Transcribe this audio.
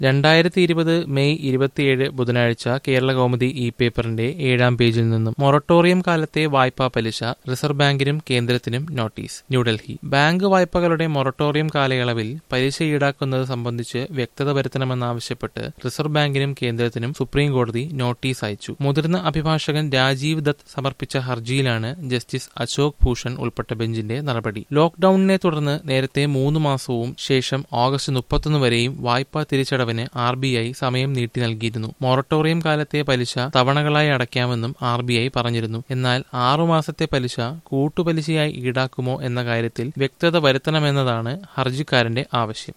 രണ്ടായിരത്തി ഇരുപത് മെയ് ഇരുപത്തിയേഴ് ബുധനാഴ്ച കേരള കൗമുദി ഇ പേപ്പറിന്റെ ഏഴാം പേജിൽ നിന്നും മൊറട്ടോറിയം കാലത്തെ വായ്പാ പലിശ റിസർവ് ബാങ്കിനും കേന്ദ്രത്തിനും നോട്ടീസ് ന്യൂഡൽഹി ബാങ്ക് വായ്പകളുടെ മൊറട്ടോറിയം കാലയളവിൽ പലിശ ഈടാക്കുന്നത് സംബന്ധിച്ച് വ്യക്തത വരുത്തണമെന്നാവശ്യപ്പെട്ട് റിസർവ് ബാങ്കിനും കേന്ദ്രത്തിനും സുപ്രീം കോടതി നോട്ടീസ് അയച്ചു മുതിർന്ന അഭിഭാഷകൻ രാജീവ് ദത്ത് സമർപ്പിച്ച ഹർജിയിലാണ് ജസ്റ്റിസ് അശോക് ഭൂഷൺ ഉൾപ്പെട്ട ബെഞ്ചിന്റെ നടപടി ലോക്ഡൌണിനെ തുടർന്ന് നേരത്തെ മൂന്ന് മാസവും ശേഷം ഓഗസ്റ്റ് മുപ്പത്തൊന്ന് വരെയും വായ്പാ തിരിച്ചടവിന് ആർ ബി ഐ സമയം നീട്ടി നൽകിയിരുന്നു മൊറട്ടോറിയം കാലത്തെ പലിശ തവണകളായി അടയ്ക്കാമെന്നും ആർ ബി ഐ പറഞ്ഞിരുന്നു എന്നാൽ ആറുമാസത്തെ പലിശ കൂട്ടുപലിശയായി ഈടാക്കുമോ എന്ന കാര്യത്തിൽ വ്യക്തത വരുത്തണമെന്നതാണ് ഹർജിക്കാരന്റെ ആവശ്യം